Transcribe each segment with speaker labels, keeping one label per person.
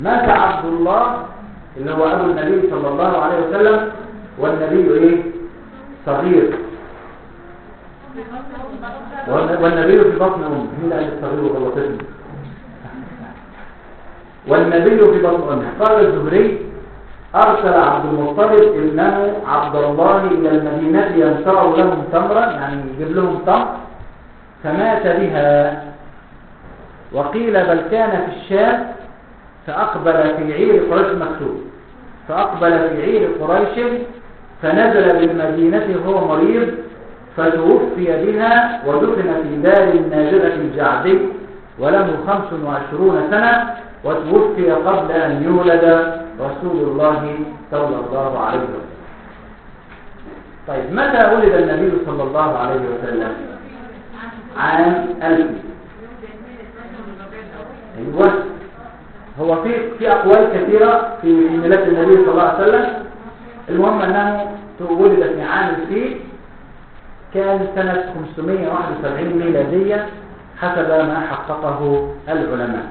Speaker 1: مات عبد الله اللي هو أبو النبي صلى الله عليه وسلم والنبي إيه صغير والنبي في بطن أمه مين قال الصغير وغلطتني والنبي في بطن أمه قال الزهري أرسل عبد المطلب ابنه عبد الله إلى المدينة ينشر لهم تمرا يعني يجيب لهم تمر فمات بها وقيل بل كان في الشام فأقبل في عير قريش مكتوب فأقبل في عير قريش فنزل بالمدينة وهو مريض فتوفي بها ودفن في دار الناجرة الجعدي وله خمس وعشرون سنة وتوفي قبل أن يولد رسول الله صلى الله عليه وسلم طيب متى ولد النبي صلى الله عليه وسلم عام ألف أيوة هو في في أقوال كثيرة في ميلاد النبي صلى الله عليه وسلم المهم أنه ولد في عام الفيل كان سنة 571 ميلادية حسب ما حققه العلماء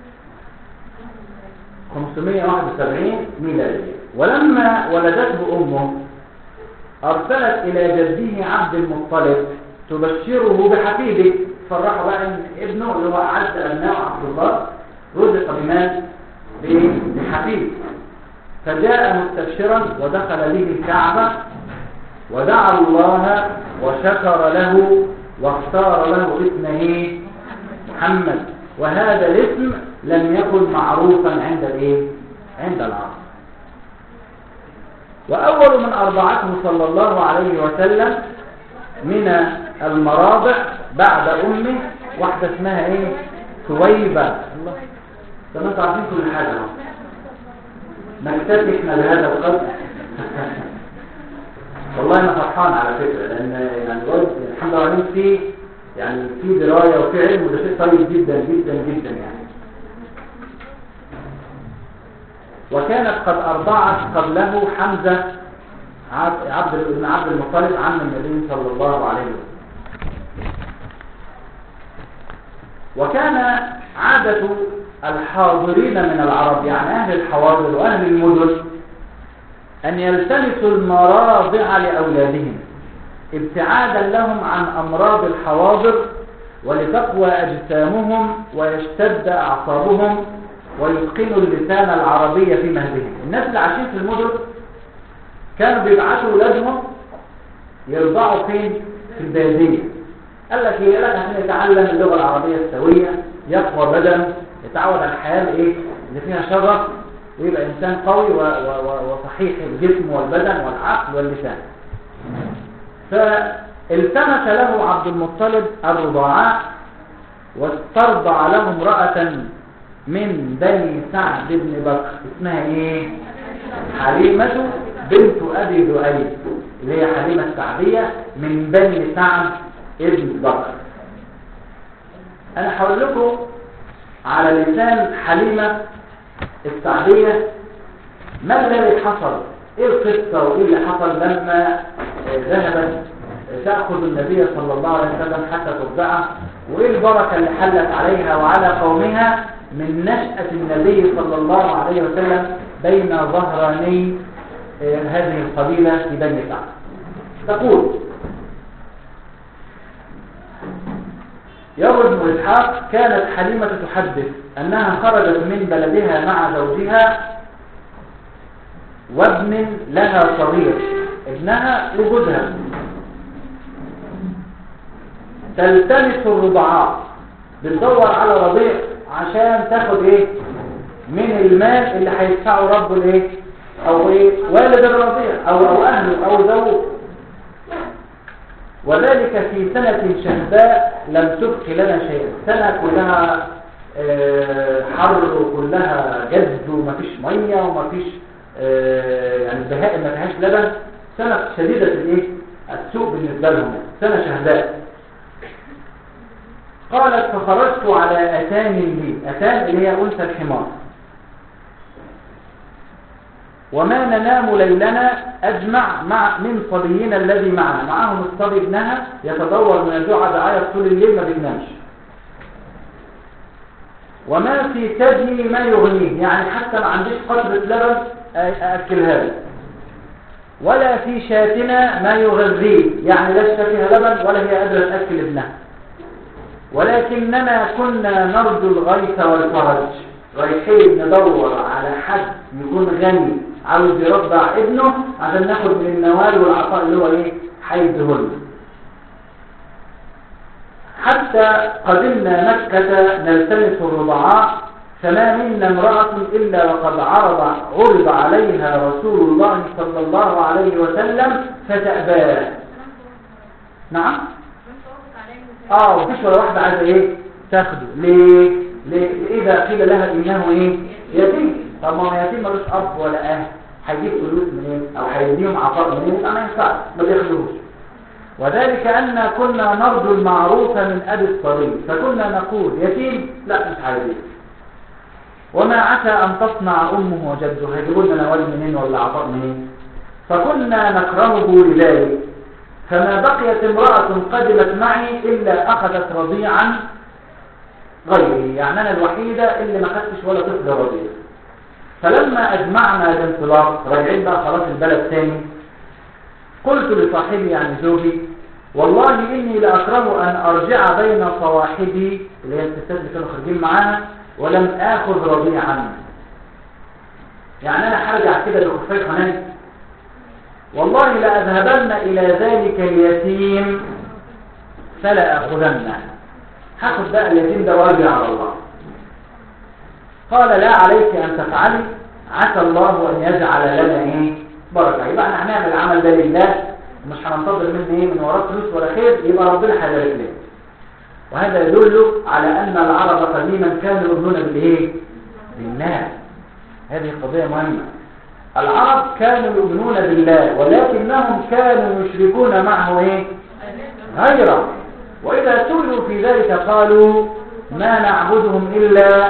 Speaker 1: 571 ميلادية ولما ولدته أمه أرسلت إلى جده عبد المطلب تبشره بحفيده فرحوا بقى إن ابنه اللي هو أعز أبناء عبد الله رزق بمال بحفيد فجاء مستبشرا ودخل به الكعبة ودعا الله وشكر له واختار له اسمه محمد وهذا الاسم لم يكن معروفا عند الايه عند العرب واول من ارضعته صلى الله عليه وسلم من المراضع بعد امه واحده اسمها ايه ثويبه الله ده ما عارفين كل حاجه نكتفي احنا بهذا القدر والله انا فرحان على فكره لان يعني الحمد لله عليهم في يعني في درايه وفي علم وده شيء طيب جدا جدا جدا يعني وكانت قد أرضعت قبله حمزة عبد بن عبد المطلب عم النبي صلى الله عليه وسلم وكان عادة الحاضرين من العرب يعني أهل الحواضر وأهل المدن أن يلتمسوا المراضع لأولادهم ابتعادا لهم عن أمراض الحواضر ولتقوى أجسامهم ويشتد أعصابهم ويتقنوا اللسان العربي في مهدهم الناس اللي عايشين في المدن كانوا بيبعثوا اولادهم يرضعوا فين في البلديه قال لك ايه قال لك عشان يتعلم اللغه العربيه السويه يقوى بدن يتعود على الحياه ايه اللي فيها شرف ويبقى انسان قوي و و و وصحيح الجسم والبدن والعقل واللسان فالتمس له عبد المطلب الرضاعاء واسترضع له امراه من بني سعد بن بكر اسمها ايه حليمة بنت ابي ذؤيب اللي هي حليمة السعدية من بني سعد ابن بكر انا هقول لكم على لسان حليمة السعدية ما الذي حصل ايه القصة وايه اللي حصل لما ذهبت تأخذ النبي صلى الله عليه وسلم حتى ترضعه وايه البركة اللي حلت عليها وعلى قومها من نشأة النبي صلى الله عليه وسلم بين ظهراني هذه القبيلة في بني سعد تقول يروي ابن إسحاق كانت حليمة تحدث أنها خرجت من بلدها مع زوجها وابن لها صغير ابنها وجودها تلتمس الرضعاء بتدور على رضيع عشان تاخد ايه من المال اللي هيدفعه رب الايه او ايه والد الرضيع او او اهله او زوجه وذلك في سنة شهباء لم تبق لنا شيئا سنة كلها حر وكلها جد ومفيش مية ومفيش يعني البهائم ما فيهاش لبن سنة شديدة الايه السوء بالنسبة لهم سنة شهباء قالت فخرجت على أتان لي أتان اللي هي أنثى الحمار وما ننام ليلنا أجمع مع من صبينا الذي معنا معهم الصبي ابنها يتدور من الجوع دعاية طول الليل ما بينامش وما في ثدي ما يغنيه يعني حتى ما عنديش قطرة لبن أأكلها له ولا في شاتنا ما يغذيه يعني لا فيها لبن ولا هي قادرة تأكل ابنها ولكننا كنا نرجو الغيث والفرج رايحين ندور على حد يكون غني عاوز يرضع ابنه عشان ناخد من النوال والعطاء اللي هو ايه حيدهن حتى قدمنا مكة نلتمس الرضعاء فما منا امرأة إلا وقد عرض عرض عليها رسول الله صلى الله عليه وسلم فتأباه نعم اه مفيش ولا واحدة عايزة ايه تاخده ليه ليه اذا قيل لها انه ايه يتيم طب ما هو يتيم ملوش اب ولا اهل هيجيب فلوس منين او هيديهم عطاء منين ما ينفعش ما بياخدوش وذلك أن كنا نرجو المعروف من أبي الطريق فكنا نقول يتيم لا مش عايزين وما عسى أن تصنع أمه وجده هيجيبوا لنا نوال منين ولا عطاء منين فكنا نكرهه لذلك فما بقيت امرأة قدمت معي إلا أخذت رضيعا غيري يعني أنا الوحيدة اللي ما خدتش ولا طفل رضيع فلما أجمعنا الانطلاق راجعين بقى خلاص البلد تاني قلت لصاحبي يعني زوجي والله إني لأكره أن أرجع بين صواحبي اللي هي الستات اللي كانوا خارجين معاها ولم آخذ رضيعا يعني أنا هرجع كده لخفاي حنان والله لأذهبن إلى ذلك اليتيم فلا أخذنه هاخد بقى اليتيم ده وارجع على الله قال لا عليك أن تفعلي عسى الله أن يجعل لنا إيه بركة يبقى احنا هنعمل العمل ده لله ومش هننتظر منه ايه من وراه فلوس ولا خير يبقى ربنا هيبارك لنا وهذا يدل على أن العرب قديما كانوا يؤمنون بالايه بالله هذه قضية مهمة العرب كانوا يؤمنون بالله ولكنهم كانوا يشركون معه ايه غيره وإذا سئلوا في ذلك قالوا ما نعبدهم إلا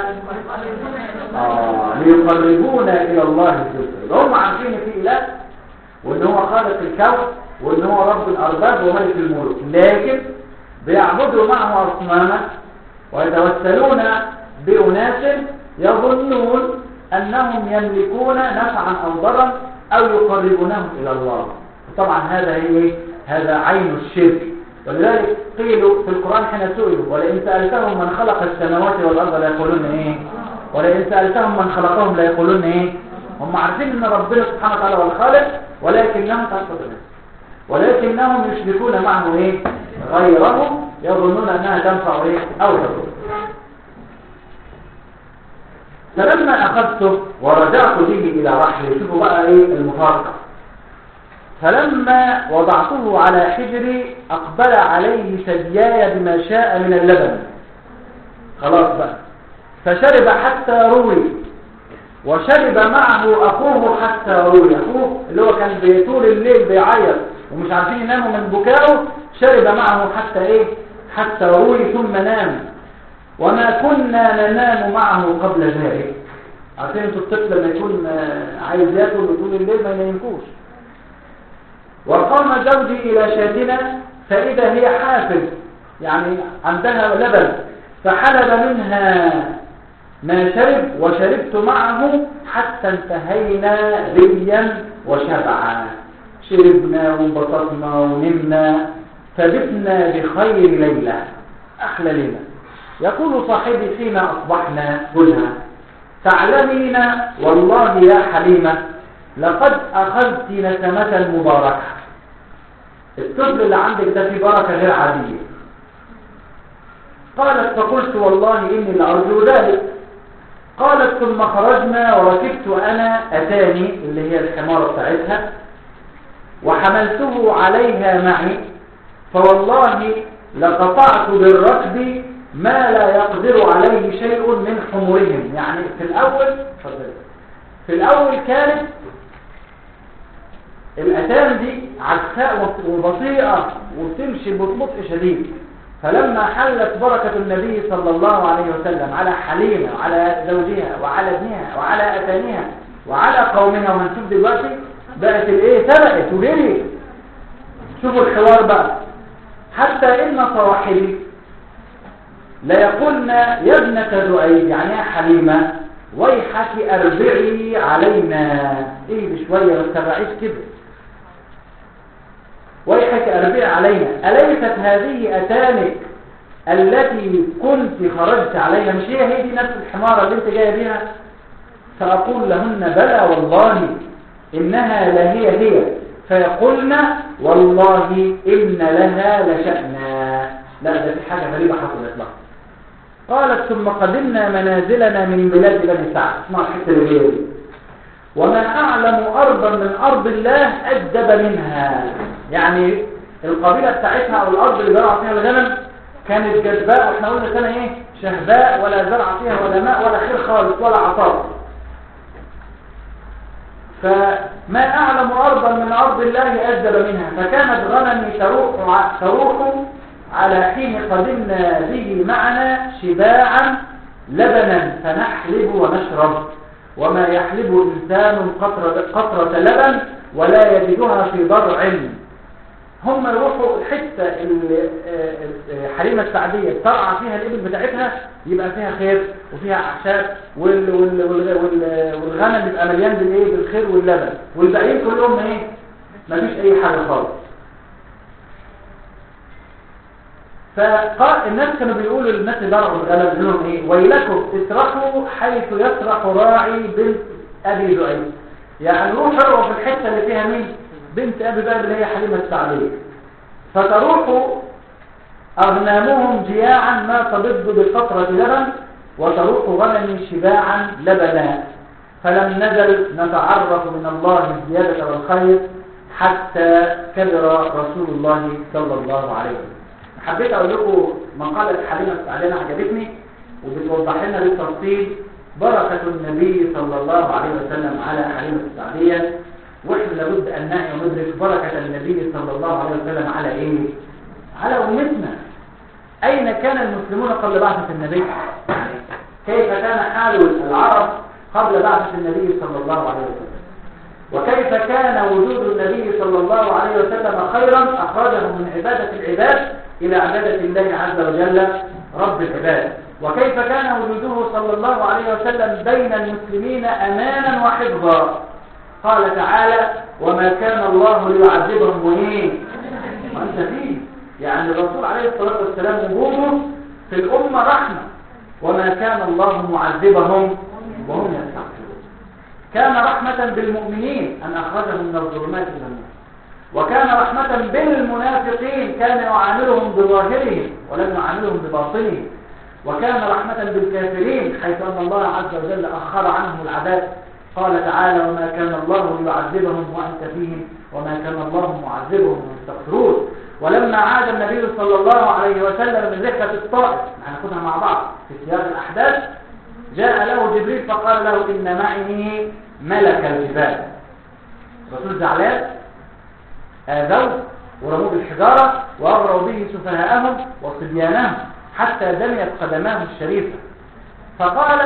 Speaker 1: آه ليقربونا إلى الله زلفى هم عارفين في إله وإن هو خالق الكون وإن هو رب الأرباب وملك الملوك لكن بيعبدوا معه أصناما ويتوسلون بأناس يظنون أنهم يملكون نفعا أو ضرا أو يقربونهم إلى الله طبعا هذا هي هذا عين الشرك ولذلك قيلوا في القرآن حين سئلوا ولئن سألتهم من خلق السماوات والأرض لا يقولون إيه ولئن سألتهم من خلقهم لا يقولون إيه هم عارفين أن ربنا سبحانه وتعالى هو الخالق ولكنهم ولكنهم يشركون معه إيه غيرهم يظنون أنها تنفع إيه أو تضر فلما أخذته ورجعت به إلى رحلي شوفوا بقى إيه المفارقة فلما وضعته على حجري أقبل عليه ثدياي بما شاء من اللبن خلاص بقى فشرب حتى روي وشرب معه أخوه حتى روي أخوه اللي هو كان طول الليل بيعيط ومش عارفين يناموا من بكائه شرب معه حتى إيه حتى روي ثم نام وما كنا ننام معه قبل ذلك عارفين انتوا الطفل لما يكون عايز ياكل طول الليل ما ينامكوش وقام زوجي إلى شاتنا فإذا هي حافظ يعني عندها لبن فحلب منها ما شرب وشربت معه حتى انتهينا ريا وشبعا شربنا وانبسطنا ونمنا فبتنا بخير ليلة أحلى ليلة يقول صاحبي حين أصبحنا قلها تعلمين والله يا حليمة لقد أخذت نسمة مباركة الطفل اللي عندك ده فيه بركة غير عادية قالت فقلت والله إني لأرجو ذلك قالت ثم خرجنا وركبت أنا أتاني اللي هي الحمارة بتاعتها وحملته عليها معي فوالله لقطعت بالركب ما لا يقدر عليه شيء من حمرهم يعني في الأول في الأول كانت الأتان دي عكساء وبطيئة وبتمشي ببطء شديد فلما حلت بركة النبي صلى الله عليه وسلم على حليمة وعلى زوجها وعلى ابنها وعلى أتانها وعلى قومها وهنشوف دلوقتي بقت الايه سبقت وجري شوفوا الحوار بقى حتى إن صواحبي ليقولن يا ابنة ذؤيب يعني يا حليمة ويحك أربعي علينا إيه بشوية ما تتبعيش كده ويحك أربعي علينا أليست هذه أتانك التي كنت خرجت عليها مش هي هي دي نفس الحمارة اللي انت جاية بيها فأقول لهن بلى والله إنها لهي هي فيقولن والله إن لها لشأنا لا ده في حاجة غريبة حصلت لها قالت ثم قدمنا منازلنا من بلاد بني سعد اسمع الحته اللي دي وما اعلم ارضا من ارض الله اجدب منها يعني القبيله بتاعتها او الارض اللي زرع فيها الغنم كانت جدباء واحنا قلنا كان ايه شهباء ولا زرع فيها ولا ماء ولا خير خالص ولا عطاء فما اعلم ارضا من ارض الله اجدب منها فكانت غنمي تروح تروح على حين قدمنا به معنا شباعا لبنا فنحلب ونشرب وما يحلب إنسان قطرة, قطرة لبن ولا يجدها في ضرع هم يروحوا الحتة اللي حريمة السعدية ترعى فيها الإبل بتاعتها يبقى فيها خير وفيها أعشاب وال وال وال وال والغنم يبقى مليان بالإيه بالخير واللبن والباقيين كلهم إيه مفيش أي حاجة خالص فقال الناس كانوا بيقولوا للناس اللي درعوا الغنم لهم ايه ويلكم اسرحوا حيث يسرح راعي بنت ابي ذؤيب يعني روحوا في الحته اللي فيها مين بنت ابي ذؤيب اللي هي حليمه السعديه فتروح اغنامهم جياعا ما تبض بقطره لبن وتروح غنمي شباعا لبنا فلم نزل نتعرف من الله الزياده والخير حتى كبر رسول الله صلى الله عليه وسلم حبيت اقول لكم مقالة حليمة السعدية عجبتني وبتوضح لنا بالتفصيل بركة النبي صلى الله عليه وسلم على حليمة السعدية واحنا لابد ان نعي وندرك بركة النبي صلى الله عليه وسلم على ايه؟ على امتنا اين كان المسلمون قبل بعثة النبي؟ يعني كيف كان حال العرب قبل بعثة النبي صلى الله عليه وسلم؟ وكيف كان وجود النبي صلى الله عليه وسلم خيرا أخرجه من عبادة العباد إلى عبادة الله عز وجل رب العباد وكيف كان وجوده صلى الله عليه وسلم بين المسلمين أمانا وحفظا قال تعالى وما كان الله ليعذبهم وإيه وأنت فيه يعني الرسول عليه الصلاة والسلام وجوده في الأمة رحمة وما كان الله معذبهم وهم يستغفرون كان رحمة بالمؤمنين أن أخرجهم من الظلمات إلى النور وكان رحمة بالمنافقين كان يعاملهم بظاهرهم ولم يعاملهم بباطنهم وكان رحمة بالكافرين حيث أن الله عز وجل أخر عنهم العذاب قال تعالى وما كان الله ليعذبهم وأنت فيهم وما كان الله معذبهم ويستغفرون ولما عاد النبي صلى الله عليه وسلم من رحلة الطائف هناخدها مع بعض في سياق الأحداث جاء له جبريل فقال له إن معي ملك الجبال الرسول زعلان آذوه ورموه بالحجارة وأغروا به سفهاءهم وصبيانهم حتى دميت قدماه الشريفة فقال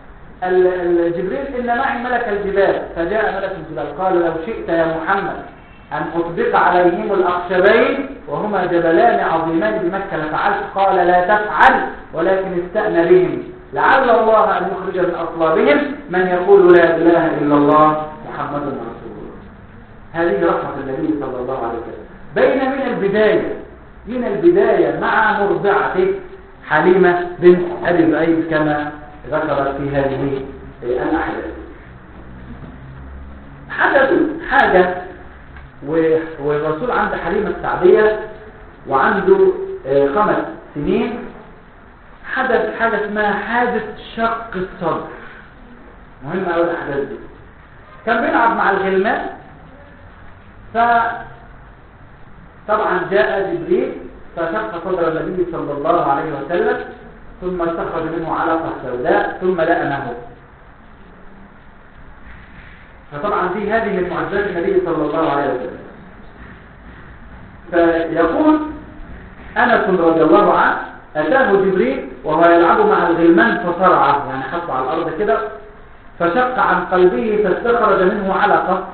Speaker 1: الجبريل إن معي ملك الجبال فجاء ملك الجبال قال لو شئت يا محمد أن أطبق عليهم الأخشبين وهما جبلان عظيمان بمكة لفعلت قال لا تفعل ولكن استأن بهم لعل الله أن يخرج من أصلابهم من يقول لا إله إلا الله محمد رسول الله هذه رحمة النبي صلى الله عليه وسلم بين من البداية من البداية مع مرضعته حليمة بنت أبي بعيد كما ذكرت في هذه الأحداث حدث حاجة والرسول عند حليمة السعدية وعنده خمس سنين حدث حاجة اسمها حادث شق الصدر مهم أوي الأحداث دي كان بيلعب مع الغلمان ف طبعا جاء جبريل فشق صدر النبي صلى الله عليه وسلم ثم استخرج منه علقة سوداء ثم لأمه فطبعا دي هذه من معجزات النبي صلى الله عليه وسلم فيقول أنس رضي الله عنه أتاه جبريل وهو يلعب مع الغلمان فصرعه يعني حطه على الأرض كده فشق عن قلبه فاستخرج منه علقة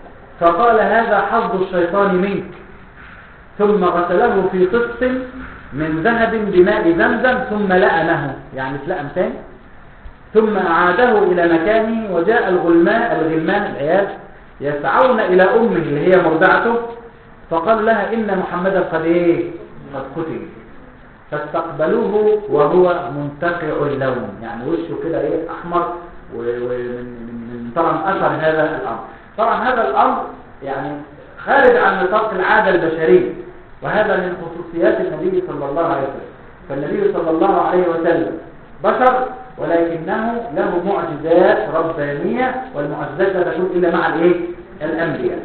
Speaker 1: فقال هذا حظ الشيطان منك ثم غسله في قسط من ذهب بماء زمزم ثم لأمه يعني اتلأم تاني ثم أعاده إلى مكانه وجاء الغلمان الغلمان العيال يسعون إلى أمه اللي هي مرضعته فقال لها إن محمدا قد إيه قد قتل فاستقبلوه وهو منتقع اللون يعني وشه كده إيه أحمر ومن من طبعا أثر هذا الأمر طبعا هذا الأمر يعني خارج عن نطاق العادة البشرية وهذا من خصوصيات النبي صلى الله عليه وسلم فالنبي صلى الله عليه وسلم بشر ولكنه له معجزات ربانية والمعجزات لا تكون إلا مع الايه الأنبياء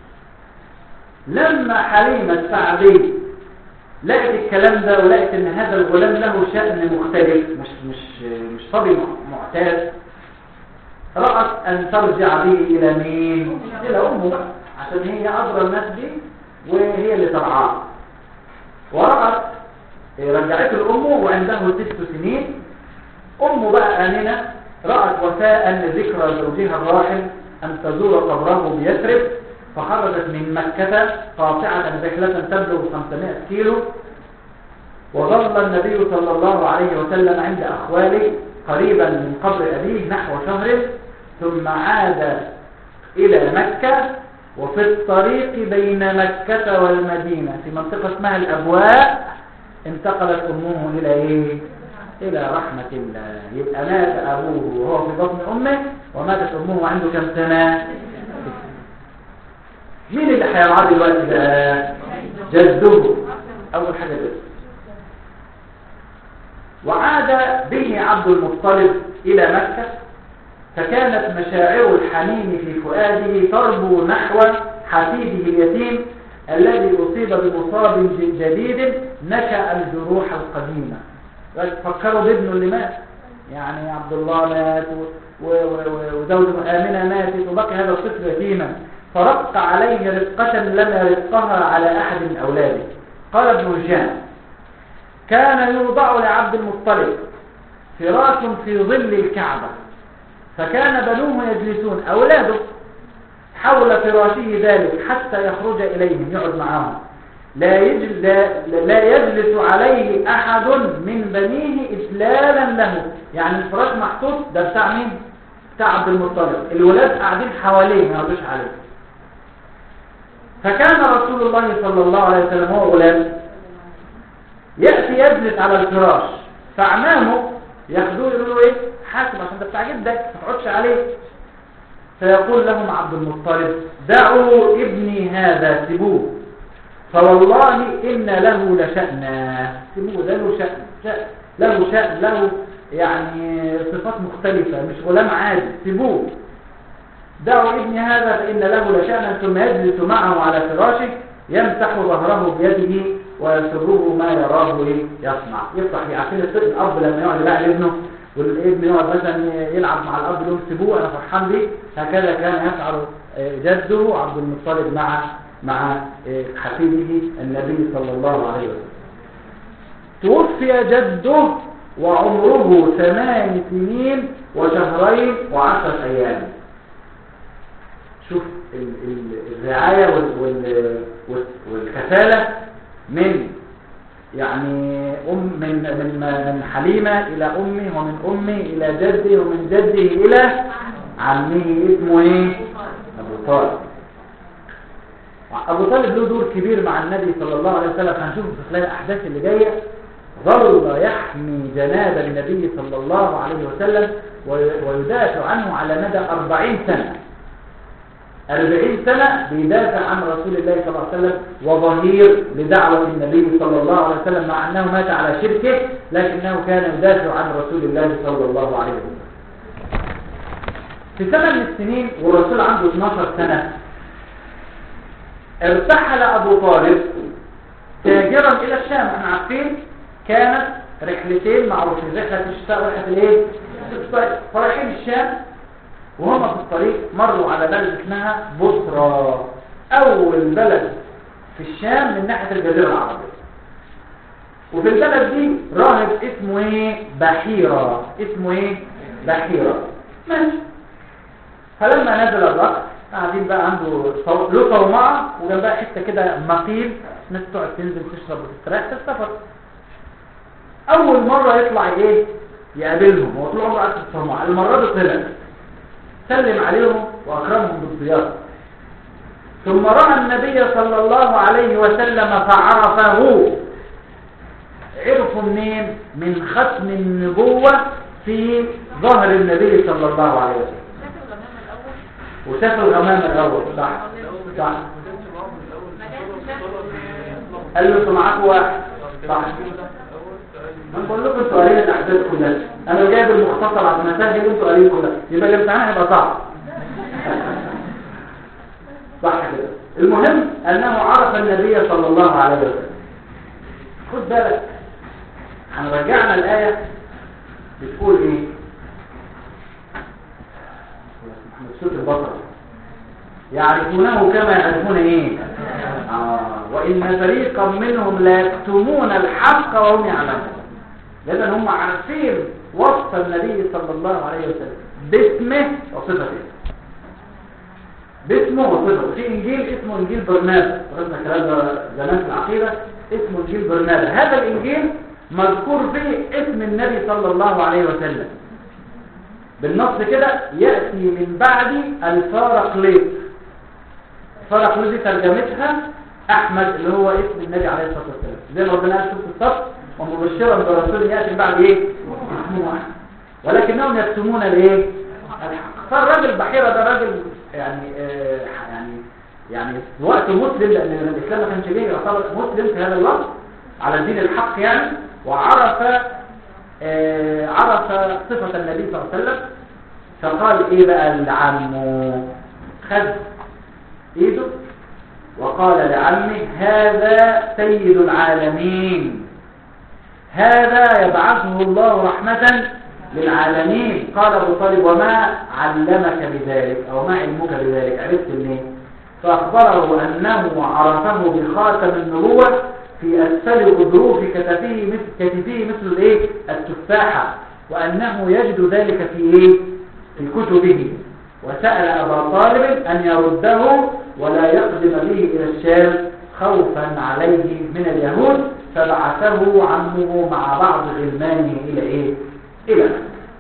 Speaker 1: لما حليمة السعدي لقت الكلام ده ولقت ان هذا الغلام له شأن مختلف مش مش مش صبي معتاد رأت أن ترجع به إلى مين؟ إلى أمه بقى عشان هي أدرى الناس دي وهي اللي ترعاه ورأت رجعته لأمه وعنده ست سنين أمه بقى آمنة رأت وفاء ذكرى زوجها الراحل أن تزور قبره بيثرب فخرجت من مكة قاطعة رحلة تبلغ 500 كيلو وظل النبي صلى الله عليه وسلم عند أخواله قريبا من قبر أبيه نحو شهر ثم عاد إلى مكة وفي الطريق بين مكة والمدينة في منطقة اسمها الأبواء انتقلت أمه إلى إيه؟ إلى رحمة الله يبقى مات أبوه وهو في بطن أمه وماتت أمه وعنده كم سنة؟ مين اللي هيرعاه دلوقتي ده؟ جده أول حاجة جده وعاد به عبد المطلب إلى مكة فكانت مشاعر الحنين في فؤاده تربو نحو حفيده اليتيم الذي أصيب بمصاب جديد نشأ الجروح القديمة فكروا بابنه اللي مات يعني عبد الله مات وزوجه آمنة ماتت وبقي هذا الطفل يتيما فرق عليه رقة لم يرقها على أحد من أولاده قال ابن هشام كان يوضع لعبد المطلب فراش في ظل الكعبة فكان بنوه يجلسون أولاده حول فراشه ذلك حتى يخرج إليهم يقعد معهم لا, يجل لا, لا يجلس عليه أحد من بنيه إسلالا له يعني الفراش محطوط ده بتاع مين؟ بتاع عبد المطلب الولاد قاعدين حواليه ما يقعدوش عليه فكان رسول الله صلى الله عليه وسلم هو غلام يأتي يجلس على الفراش فأعمامه ياخدوه يقولوا ايه حاسب عشان ده بتاع جدك ما تقعدش عليه فيقول لهم عبد المطلب دعوا ابني هذا سيبوه فوالله إن له لشأنا سيبوه ده له شأن, شأن له شأن له يعني صفات مختلفة مش غلام عادي سيبوه دعوا ابني هذا فإن له لشأنا ثم يجلس معه على فراشه يمسح ظهره بيده ويسره ما يراه يصنع يفرح عارفين الاب لما يقعد يلعب ابنه والابن يقعد مثلا يلعب مع الاب يقول سيبوه انا فرحان بيه هكذا كان يفعل جده عبد المطلب مع مع حفيده النبي صلى الله عليه وسلم توفي جده وعمره ثمان سنين وشهرين وعشر ايام شوف الرعاية والكفالة من يعني أم من من من حليمة إلى أمي ومن أمي إلى جدي ومن جدي إلى عمه اسمه إيه؟ أبو طالب أبو طالب له دور كبير مع النبي صلى الله عليه وسلم هنشوف في خلال الأحداث اللي جاية ظل يحمي جناب النبي صلى الله عليه وسلم ويدافع عنه على مدى أربعين سنة أربعين سنة بيدافع عن رسول الله صلى الله عليه وسلم وظهير لدعوة النبي صلى الله عليه وسلم مع أنه مات على شركه لكنه كان يدافع عن رسول الله صلى الله عليه وسلم في سنة من السنين والرسول عنده 12 سنة ارتحل أبو طالب تاجرا إلى الشام احنا عارفين كانت رحلتين معروفين رحلة الشتاء ورحلة الايه؟ فرايحين الشام وهم في الطريق مروا على بلد اسمها بصرى أول بلد في الشام من ناحية الجزيرة العربية وفي البلد دي راهب اسمه ايه بحيرة اسمه ايه بحيرة ماشي فلما نزل الرقص قاعدين بقى عنده صو... له صومعة وجنبها حتة كده مقيل ناس تقعد تنزل تشرب وتستريح في السفر اول مرة يطلع ايه يقابلهم هو طول عمره قاعد في الصومعة المرة دي طلع سلم عليهم واكرمهم بالضيافة ثم رأى النبي صلى الله عليه وسلم فعرفه عرفوا منين من ختم النبوة في ظهر النبي صلى الله عليه وسلم وشاف الغمام الأول صح صح قال له انتوا معاكوا واحد صح انا بقول لكم انتوا قارين الاحداث كلها انا جايب المختصر عشان اسهل انتوا قارين كلها يبقى الامتحان هيبقى صعب صح كده المهم انه عرف النبي صلى الله عليه وسلم خد بالك هنرجعنا الايه بتقول ايه سورة البقرة يعرفونه كما يعرفون ايه آه. وإن فريقا منهم لا يكتمون الحق وهم يعلمون لذا هم عارفين وصف النبي صلى الله عليه وسلم باسمه وصفته باسمه وصفته في انجيل اسمه انجيل برنابا قلنا الكلام ده زمان في العقيده اسمه انجيل برنابا هذا الانجيل مذكور فيه اسم النبي صلى الله عليه وسلم بالنص كده يأتي من بعد الفارقليط الفارقليط دي ترجمتها أحمد اللي هو اسم النبي عليه الصلاة والسلام زي ما ربنا قال في الصف ومبشرا برسول يأتي من بعد ايه اسمه أحمد ولكنهم يكتمون الايه الحق فالراجل بحيرة ده راجل يعني آه يعني يعني في وقت مسلم لأن الإسلام ما كانش ليه يعتبر مسلم في هذا الوقت على دين الحق يعني وعرف آه عرف صفة النبي صلى الله عليه وسلم فقال ايه بقى لعمه خد ايده وقال لعمه هذا سيد العالمين هذا يبعثه الله رحمة للعالمين قال ابو طالب وما علمك بذلك او ما علمك بذلك عرفت منين فاخبره انه عرفه بخاتم النبوة في أسفل غضروف كتفه مثل كتفه مثل الايه التفاحة وأنه يجد ذلك في ايه في كتبه وسأل أبا طالب أن يرده ولا يقدم به إلى الشام خوفا عليه من اليهود فبعثه عمه مع بعض غلمانه إلى إيه إلى مكة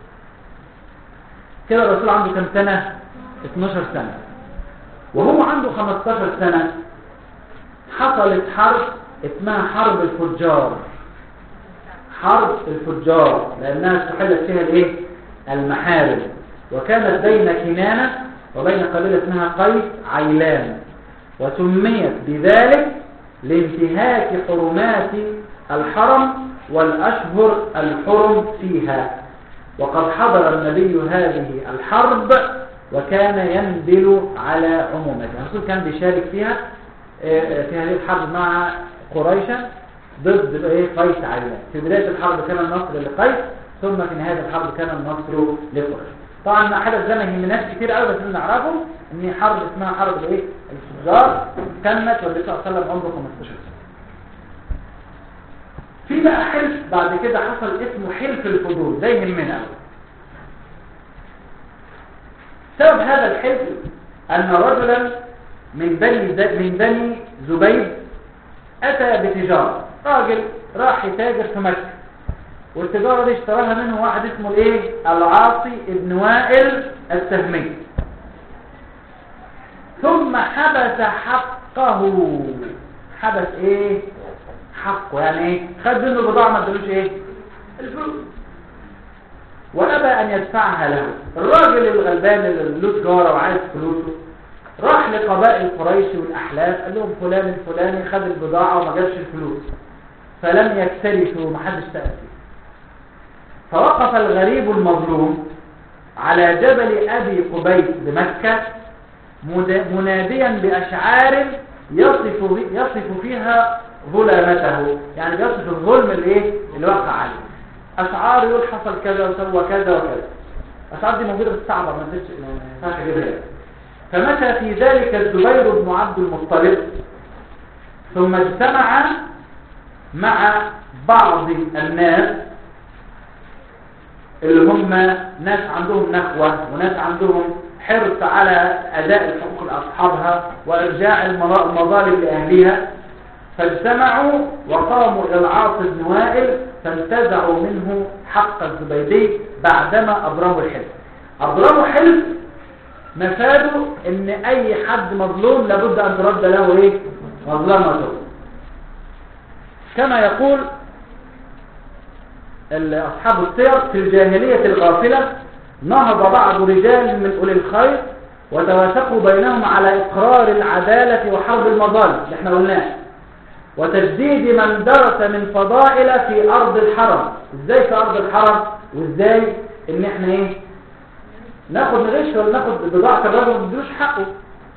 Speaker 1: كده الرسول عنده كم سنة 12 سنة وهو عنده 15 سنة حصلت حرب اسمها حرب الفجار حرب الفجار لأنها استحلت فيها الايه المحارب وكانت بين كنانة وبين قبيلة اسمها قيس عيلان وسميت بذلك لانتهاك حرمات الحرم والأشهر الحرم فيها وقد حضر النبي هذه الحرب وكان ينبل على عمومتها الرسول كان بيشارك فيها في هذه الحرب مع قريشا ضد ايه قيس عيلان في بداية الحرب كان النصر لقيس ثم في نهاية الحرب كان النصر لقريش طبعا ما حدث ده ما يهمناش كتير قوي بس نعرفه ان حرب اسمها حرب الايه الفجار كانت والنبي صلى الله عليه وسلم عمره 15 سنه في بقى حلف بعد كده حصل اسمه حلف الفضول ده يهمنا قوي سبب هذا الحلف ان رجلا من بني من بني زبيد اتى بتجاره راجل راح يتاجر في مكه والتجارة دي اشتراها منه واحد اسمه الايه العاصي ابن وائل السهمي ثم حبس حقه حبس ايه حقه يعني ايه خد منه البضاعة ما ادالوش ايه الفلوس وابى ان يدفعها له الراجل الغلبان اللي له تجارة وعايز فلوسه راح لقبائل قريش والاحلاف قال لهم فلان الفلاني خد البضاعة وما جابش الفلوس فلم يكترثوا محدش سأل فيه فوقف الغريب المظلوم على جبل أبي قبيس بمكة مناديا بأشعار يصف, يصف فيها ظلامته يعني يصف الظلم اللي, إيه؟ اللي وقع عليه أشعار يقول حصل كذا وسوى كذا وكذا أشعار دي موجودة في الصعبة ما ينفعش اجيبها فمشى في ذلك الزبير بن عبد المطلب ثم اجتمع مع بعض الناس اللي هم ناس عندهم نخوة وناس عندهم حرص على أداء الحقوق لأصحابها وإرجاع المظالم لأهلها فاجتمعوا وقاموا إلى العاص بن وائل فانتزعوا منه حق الزبيدي بعدما أبرموا الحلف أبرموا حلف مفاده ان اي حد مظلوم لابد ان ترد له ايه مظلمته كما يقول اصحاب السير في الجاهلية الغافلة نهض بعض رجال من اولي الخير وتوافقوا بينهم على اقرار العدالة وحرب المظالم اللي احنا قلناه وتجديد من درس من فضائل في ارض الحرم ازاي في ارض الحرم وازاي ان احنا ايه ناخد نغش ولا ناخد بضاعة الرجل ما نديلوش حقه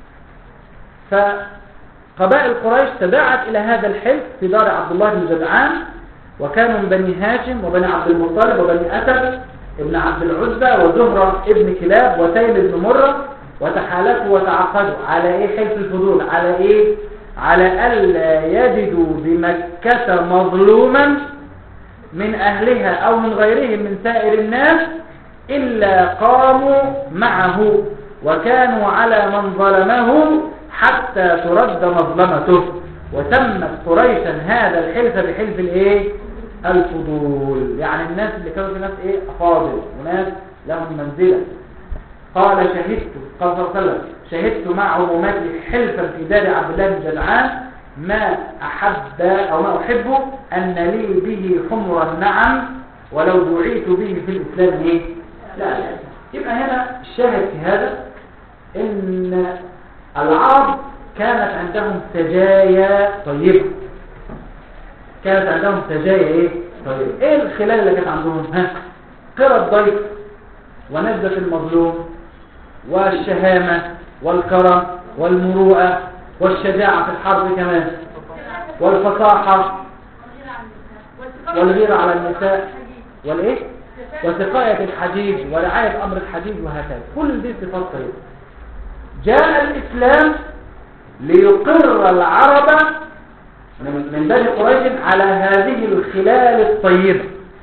Speaker 1: فقبائل قريش تداعت إلى هذا الحلف في دار عبد الله بن جدعان وكانوا من بني هاشم وبني عبد المطلب وبني أسد ابن عبد العزة وزهرة ابن كلاب وتيم بن مرة وتحالفوا وتعقدوا على ايه حلف الفضول على ايه على ألا يجدوا بمكة مظلوما من أهلها أو من غيرهم من سائر الناس إلا قاموا معه وكانوا على من ظلمه حتى ترد مظلمته وسمت قريشا هذا الحلف بحلف الايه الفضول يعني الناس اللي كانوا في ناس ايه افاضل وناس لهم منزلة قال شهدت قال صلى الله عليه وسلم شهدت مع عموماتي حلفا في دار عبد الله بن جدعان ما احب او ما احب ان لي به حمر النعم ولو دعيت به في الاسلام ايه لا لا يبقى هنا الشاهد في هذا ان العرب كانت عندهم سجايا طيبة كانت عندهم سجايا ايه طيبة ايه الخلال اللي كانت عندهم ها قرى الضيف ونزة المظلوم والشهامة والكرم والمروءة والشجاعة في الحرب كمان والفصاحة والغيرة على النساء والايه وسقاية الحديد ورعاية أمر الحديد وهكذا كل دي صفات طيبة جاء الإسلام ليقر العرب من بني قريش على هذه الخلال الطيبة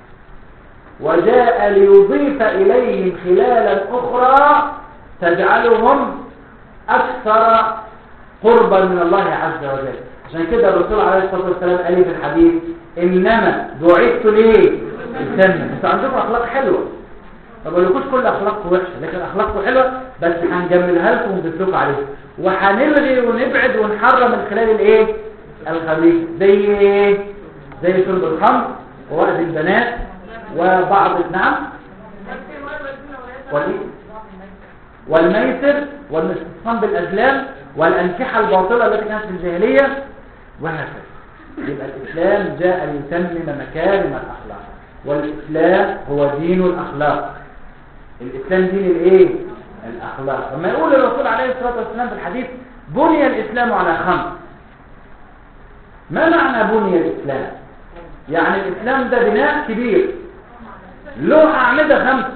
Speaker 1: وجاء ليضيف إليهم خلالا أخرى تجعلهم أكثر قربا من الله عز وجل عشان كده الرسول عليه الصلاة والسلام قال في الحديث إنما بعثت ليه الجنة انتوا عندكم أخلاق حلوة ما بقولكوش كل أخلاقكم وحشة لكن أخلاقكم حلوة بس هنجملها لكم ونضيف لكم عليها وهنلغي ونبعد ونحرم الخلال الايه الخبيث زي ايه زي شرب الخمر ووأد البنات وبعض نعم والميسر والاستثمام بالأزلام والأنكحة الباطلة التي كانت في الجاهلية وهكذا يبقى الإسلام جاء ليتمم مكارم الأخلاق والإسلام هو دين الأخلاق الإسلام دين الإيه؟ الأخلاق لما يقول الرسول عليه الصلاة والسلام في الحديث بني الإسلام على خمس ما معنى بني الإسلام؟ يعني الإسلام ده بناء كبير له أعمدة خمس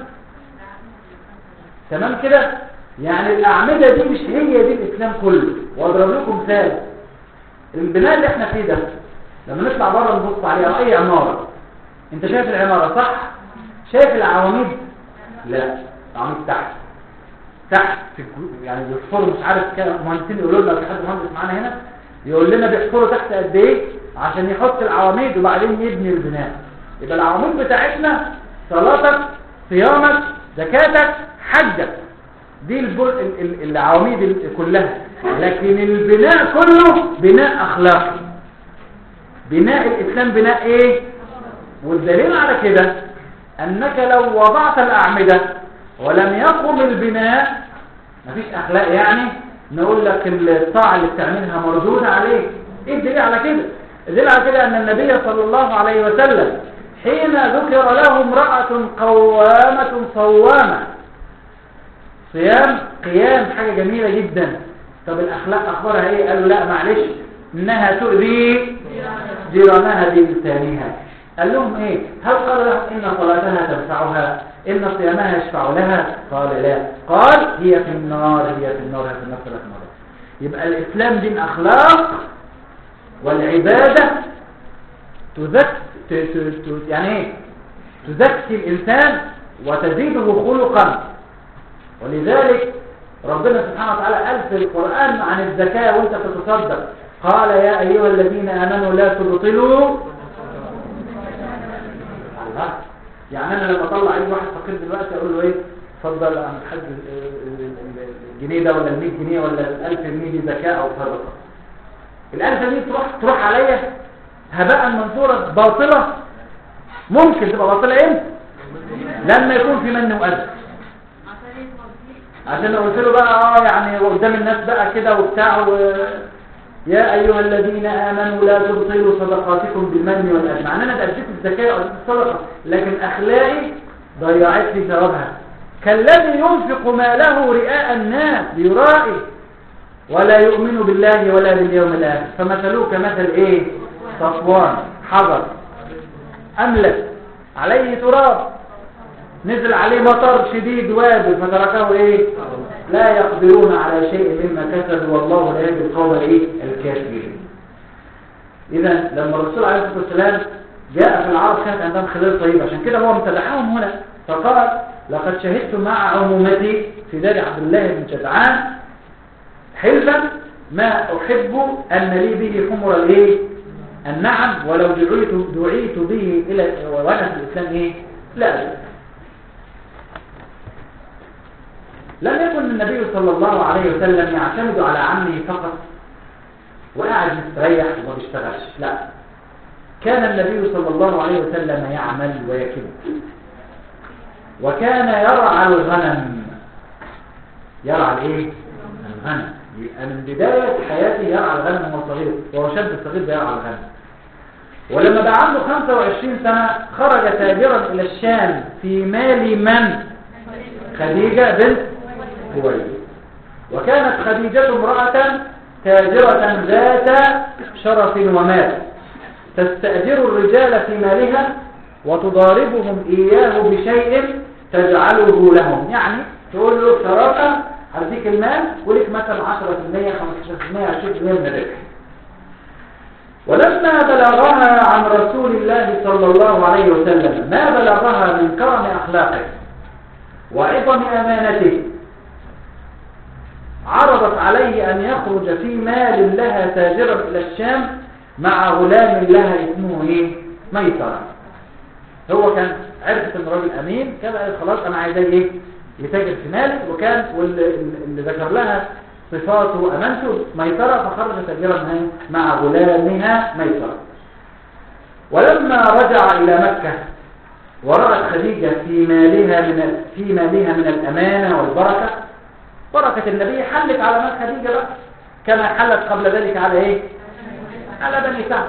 Speaker 1: تمام كده؟ يعني الأعمدة دي مش هي دي الإسلام كله وأضرب لكم مثال البناء اللي احنا فيه ده لما نطلع بره نبص عليه أو أي عمارة انت شايف العمارة صح؟ شايف العواميد؟ لا العواميد تحت تحت في يعني بيحفروا مش عارف كده مهندسين يقولوا لنا في حد مهندس معانا هنا يقول لنا بيحفروا تحت قد ايه عشان يحط العواميد وبعدين يبني البناء يبقى العواميد بتاعتنا صلاتك صيامك زكاتك حجك دي البر... العواميد كلها لكن البناء كله بناء اخلاقي بناء الاسلام بناء ايه والدليل على كده انك لو وضعت الاعمده ولم يقم البناء مفيش اخلاق يعني نقول لك الطاعه اللي بتعملها مردوده عليك ايه الدليل على كده الدليل على كده ان النبي صلى الله عليه وسلم حين ذكر له امراه قوامه صوامه صيام قيام حاجه جميله جدا طب الاخلاق اخبارها ايه قالوا لا معلش انها تؤذي جيرانها بلسانها قال لهم ايه هل قال لهم ان صلاتها تنفعها ان صيامها يشفع لها قال لا قال هي في النار هي في النار هي في النار ثلاث مرات يبقى الاسلام دين اخلاق والعباده تزكي يعني ايه تزكي الانسان وتزيده خلقا ولذلك ربنا سبحانه وتعالى قال في القرآن عن الزكاة وانت تتصدق قال يا أيها الذين آمنوا لا تبطلوا ها يعني انا لما اطلع اي واحد فقير دلوقتي اقول له ايه اتفضل انا الحاج الجنيه ده ولا ال 100 جنيه ولا ال 1000 جنيه دي زكاه او صدقه ال 1000 جنيه تروح تروح عليا هباء منثورا باطله ممكن تبقى باطله امتى لما يكون في من واذى عشان لو قلت له بقى اه يعني قدام الناس بقى كده وبتاع و... يا ايها الذين امنوا لا تبطلوا صدقاتكم بالمن والاذى معنى انا اديت الزكاه او الصدقه لكن اخلاقي ضيعت لي ثوابها كالذي ينفق ماله رئاء الناس ليرائي ولا يؤمن بالله ولا باليوم الاخر فمثلوه كمثل ايه صفوان حجر املك عليه تراب نزل عليه مطر شديد وابل فتركه ايه لا يقدرون على شيء مما كسبوا والله لا يهدي القوم ايه الكافرين اذا لما الرسول عليه الصلاه والسلام جاء في العرب كانت عندهم خلال طيب عشان كده هو امتدحهم هنا فقال لقد شهدت مع عمومتي في دار عبد الله بن جدعان حلفا ما احب ان لي به حمر الايه النعم ولو دعيت دعيت به الى وانا في الاسلام ايه لا لم يكن النبي صلى الله عليه وسلم يعتمد على عمه فقط وقاعد مستريح وما بيشتغلش لا كان النبي صلى الله عليه وسلم يعمل ويكب وكان يرعى الغنم يرعى الايه الغنم يبقى من بداية حياته يرعى الغنم وهو صغير وهو شاب صغير بيرعى الغنم ولما بقى عنده 25 سنة خرج تاجرا إلى الشام في مال من خديجة بنت خويلد وكانت خديجة امرأة تاجرة ذات شرف ومال تستأجر الرجال في مالها وتضاربهم إياه بشيء تجعله لهم يعني تقول له شراكة هديك المال ولك مثلا 10% 15% 20% من الربح ولما بلغها عن رسول الله صلى الله عليه وسلم ما بلغها من كرم أخلاقه وعظم أمانته عرضت عليه أن يخرج في مال لها تاجرا إلى الشام مع غلام لها اسمه إيه؟ ميسرة هو كان عرفت ان الراجل امين كده قال خلاص انا عايزاه ايه يتاجر في مالي وكان واللي ذكر لها صفاته وامانته ميسره فخرج تاجرا مع غلامها ميسره ولما رجع الى مكه ورأت خديجة في مالها من في مالها من الأمانة والبركة بركة النبي حلت على مال خديجة بقى كما حلت قبل ذلك على ايه على بني سعد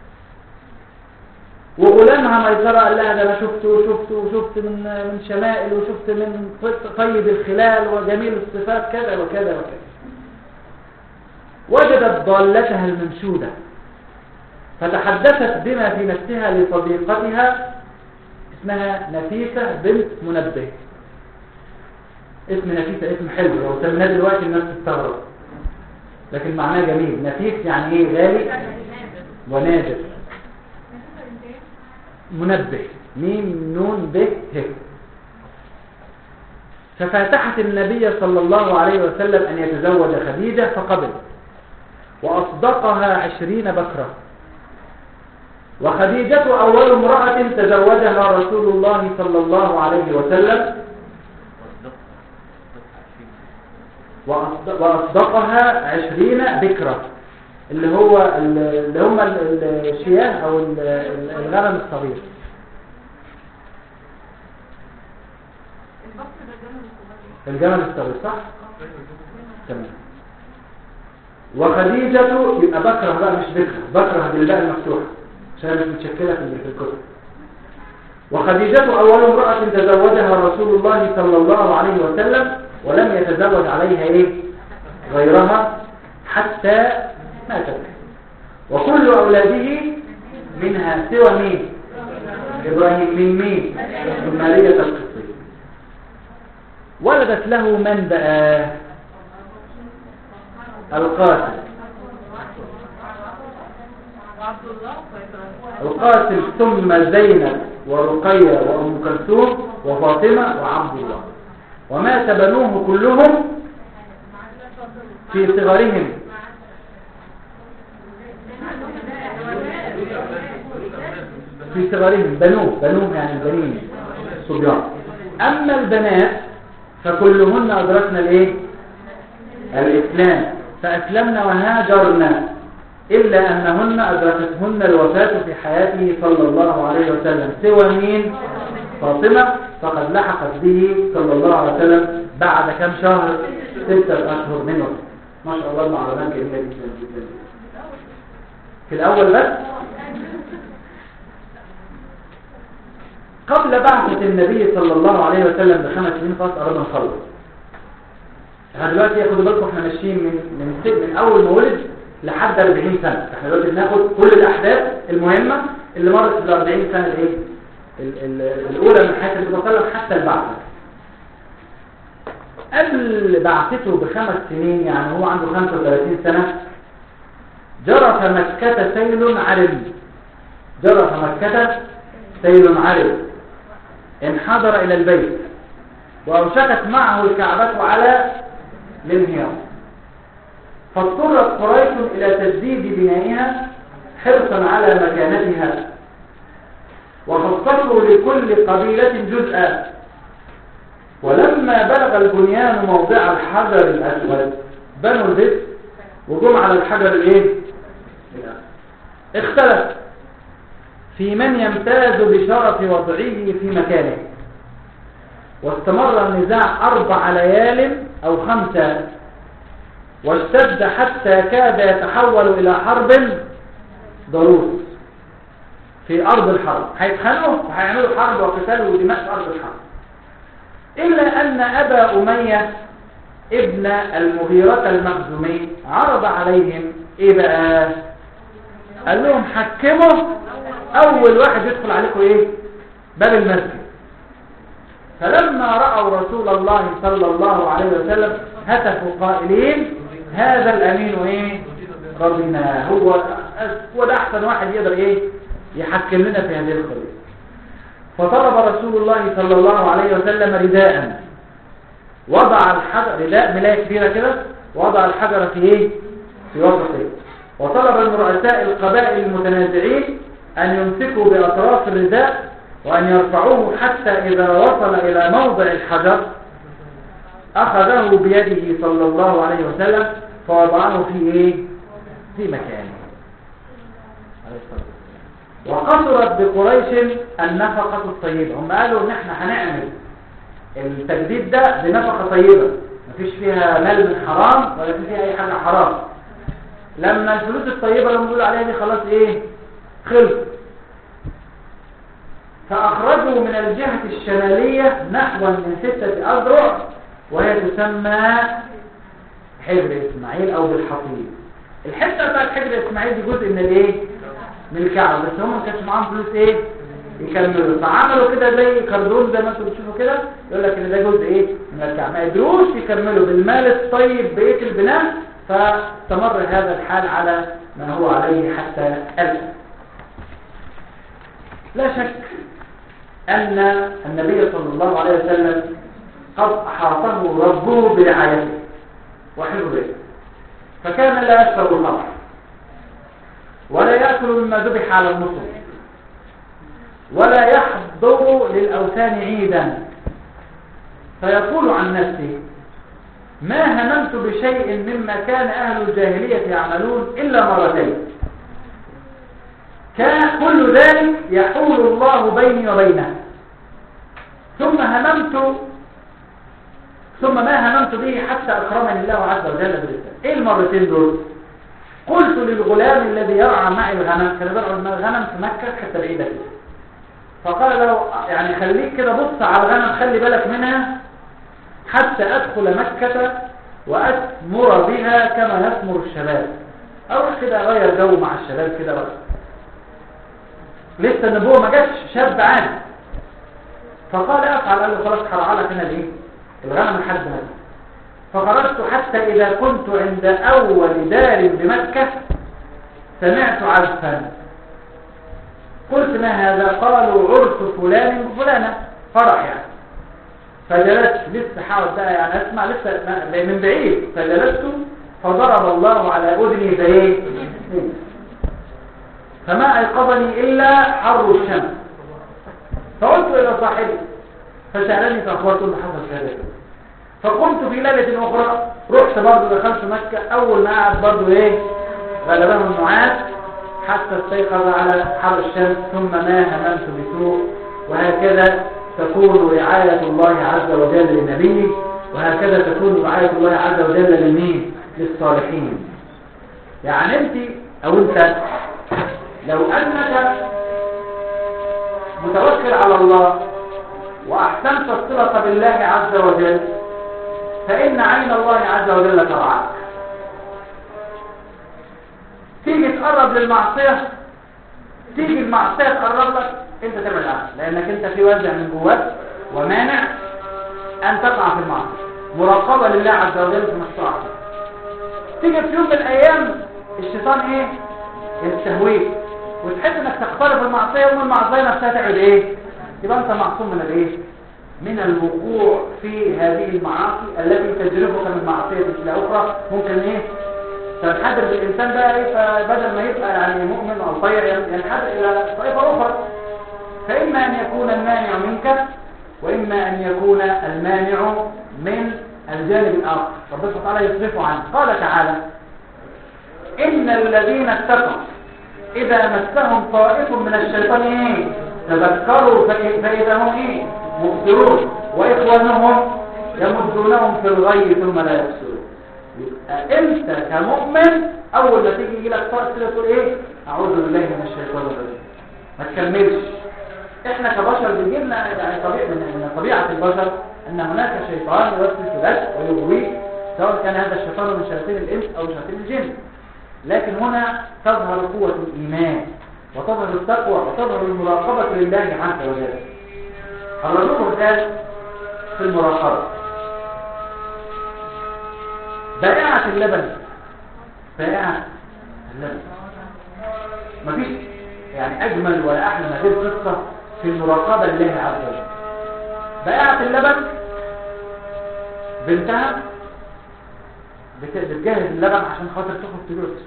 Speaker 1: وغلامها ميسرة قال لها ده انا شفته وشفته وشفت من من شمائل وشفت من طيب الخلال وجميل الصفات كذا وكذا وكذا وجدت ضالتها المنشودة فتحدثت بما في نفسها لصديقتها اسمها نفيسة بنت منبه اسم نفيسة اسم حلو لو سميناه دلوقتي الناس تستغرب لكن معناه جميل نفيس يعني ايه غالي ونادر منبه ميم نون ب ه ففاتحت النبي صلى الله عليه وسلم أن يتزوج خديجة فقبل وأصدقها عشرين بكرة وخديجة أول امرأة تزوجها رسول الله صلى الله عليه وسلم وأصدقها عشرين بكرة اللي هو اللي هم الشياه او الغنم الصغير الجمل الصغير صح تمام وخديجة يبقى بكرة بقى مش بكرة بكرة بالباء المفتوحة عشان مش متشكلة في الكتب وخديجة أول امرأة تزوجها رسول الله صلى الله عليه وسلم ولم يتزوج عليها إيه غيرها حتى ماتت وكل أولاده منها سوى مين إبراهيم من مين من مارية القصير ولدت له من بقى القاسم القاسم ثم زينب ورقية وأم كلثوم وفاطمة وعبد الله ومات بنوه كلهم في صغرهم في في صغرهم بنوه بنوه يعني البنين الصبيان أما البنات فكلهن أدركنا الإيه؟ الإسلام فأسلمنا وهاجرنا إلا أنهن أدركتهن الوفاة في حياته صلى الله عليه وسلم سوى مين؟ فاطمة فقد لحقت به صلى الله عليه وسلم بعد كم شهر ستة أشهر من وقت ما شاء الله المعلومات جميلة جدا جدا في الأول بس قبل بعثة النبي صلى الله عليه وسلم بخمس سنين خلاص قربنا نخلص احنا دلوقتي خدوا بالكم احنا ماشيين من من ست- من اول ما ولد لحد 40 سنه احنا دلوقتي بناخد كل الاحداث المهمه اللي مرت في ال 40 سنه الايه ال- ال- الاولى من حياه النبي صلى الله عليه وسلم حتى البعثه قبل بعثته بخمس سنين يعني هو عنده 35 سنه جرف مكة سيل عرب جرف مكة سيل عرب انحدر إلى البيت وأوشكت معه الكعبة على الانهيار فاضطرت قريش إلى تجديد بنائها حرصا على مكانتها وخصصوا لكل قبيلة جزءا ولما بلغ البنيان موضع الحجر الأسود بنوا البيت وجم على الحجر الايه اختلف في من يمتاز بشرف وضعه في مكانه واستمر النزاع أربع ليال أو خمسة واشتد حتى كاد يتحول إلى حرب ضروس في أرض الحرب هيتخانقوا وهيعملوا حرب وقتال ودماء في أرض الحرب إلا أن أبا أمية ابن المغيرة المخزومي عرض عليهم إيه بقى قال لهم حكموا أول واحد يدخل عليكم إيه باب المسجد فلما رأوا رسول الله صلى الله عليه وسلم هتفوا قائلين هذا الأمين إيه رضينا هو هو ده أحسن واحد يقدر إيه يحكم لنا في هذه القضية فطلب رسول الله صلى الله عليه وسلم رداء وضع الحجر رداء ملاية كبيرة كده وضع الحجر في ايه في وسطه وطلب من رؤساء القبائل المتنازعين أن يمسكوا بأطراف الرداء وأن يرفعوه حتى إذا وصل إلى موضع الحجر أخذه بيده صلى الله عليه وسلم فوضعه في إيه في مكانه عليه الصلاة والسلام. وقصرت بقريش النفقة الطيبة هم قالوا ان احنا هنعمل التجديد ده بنفقة طيبة مفيش فيها مال من حرام ولا في فيها اي حاجة حرام لما الفلوس الطيبة اللي بيقولوا عليها دي خلاص ايه خلص فاخرجوا من الجهة الشمالية نحو من ستة اذرع وهي تسمى حجر اسماعيل او بالحصيل الحتة بتاعت حجر اسماعيل دي جزء من الايه من الكعبة بس هم ما كانش معاهم فلوس ايه يكملوا فعملوا كده زي كردون زي ما انتم بتشوفوا كده يقول لك ان ده جزء ايه من الكعبة ما قدروش يكملوا بالمال الطيب بقيه البناء فاستمر هذا الحال على ما هو عليه حتى الان لا شك ان النبي صلى الله عليه وسلم قد احاطه ربه برعايته وحفظه فكان لا يشرب الخمر ولا يأكل مما ذبح على النصر ولا يحضر للأوثان عيدا فيقول عن نفسه ما هممت بشيء مما كان أهل الجاهلية يعملون إلا مرتين كان كل ذلك يحول الله بيني وبينه ثم هممت ثم ما هممت به حتى أكرمني الله عز وجل بالإسلام إيه المرتين دول قلت للغلام الذي يرعى معي الغنم كان بيرعى الغنم في مكة حتى بعيدة كده فقال له يعني خليك كده بص على الغنم خلي بالك منها حتى أدخل مكة وأثمر بها كما يثمر الشباب أروح كده أغير جو مع الشباب كده بقى لسه النبوة ما جاتش شاب عادي فقال أفعل قال له خلاص هرعى لك هنا ليه الغنم لحد مكة فخرجت حتى إذا كنت عند أول دار بمكة سمعت عزفا قلت ما هذا قالوا عرس فلان وفلانة فرح يعني فجلست لسه حاول بقى يعني اسمع لسه من بعيد فجلست فضرب الله على أذني زي فما أيقظني إلا حر الشمس فقلت الى صاحبي فسالني فاخبرته اللي حصل كذا فقمت في ليله اخرى رحت برضه دخلت مكه اول ما قعد برضه ايه غلبه النعاس حتى استيقظ على حر الشمس ثم ما هممت بسوء وهكذا تكون رعاية الله عز وجل لنبيه وهكذا تكون رعاية الله عز وجل لمين للصالحين يعني انت او انت لو انك متوكل على الله واحسنت الصلة بالله عز وجل فان عين الله عز وجل ترعاك تيجي تقرب للمعصية تيجي المعصية تقرب لك انت تبعد عنها لانك انت في وزع من جواك ومانع ان تقع في المعصية مراقبة لله عز وجل في مشروعك تيجي في يوم من الايام الشيطان ايه يستهويك وتحس انك تقترب المعصية ومن المعصية نفسها تعمل ايه يبقى انت معصوم من الايه من الوقوع في هذه المعاصي التي تجربك من معصية الى اخرى ممكن ايه فالحذر بالإنسان بقى إيه فبدل ما يبقى يعني مؤمن أو طيع ينحدر إلى طائفة أخرى فإما أن يكون المانع منك وإما أن يكون المانع من الجانب الآخر ربنا سبحانه وتعالى يصرفه عنه قال تعالى إن الذين اتقوا إذا مسهم طائف من الشيطان إيه تذكروا فإذا هم إيه مبصرون وإخوانهم يمدونهم في الغي ثم لا يبصرون يبقى انت كمؤمن اول ما تيجي يجي لك طاقه كده تقول ايه اعوذ بالله من الشيطان الرجيم ما تكملش احنا كبشر بيجي لنا يعني طبيعه من طبيعه البشر ان هناك شيطان يوسوس لك ويغويك سواء كان هذا الشيطان من شياطين الانس او شياطين الجن لكن هنا تظهر قوه الايمان وتظهر التقوى وتظهر المراقبه لله عز وجل هنرجوكم مثال في المراقبه بائعة اللبن بائعة اللبن مفيش يعني أجمل ولا أحلى ما غير قصة في المراقبة لله عز وجل بائعة اللبن بنتها بتجهز اللبن عشان خاطر تاخد فلوس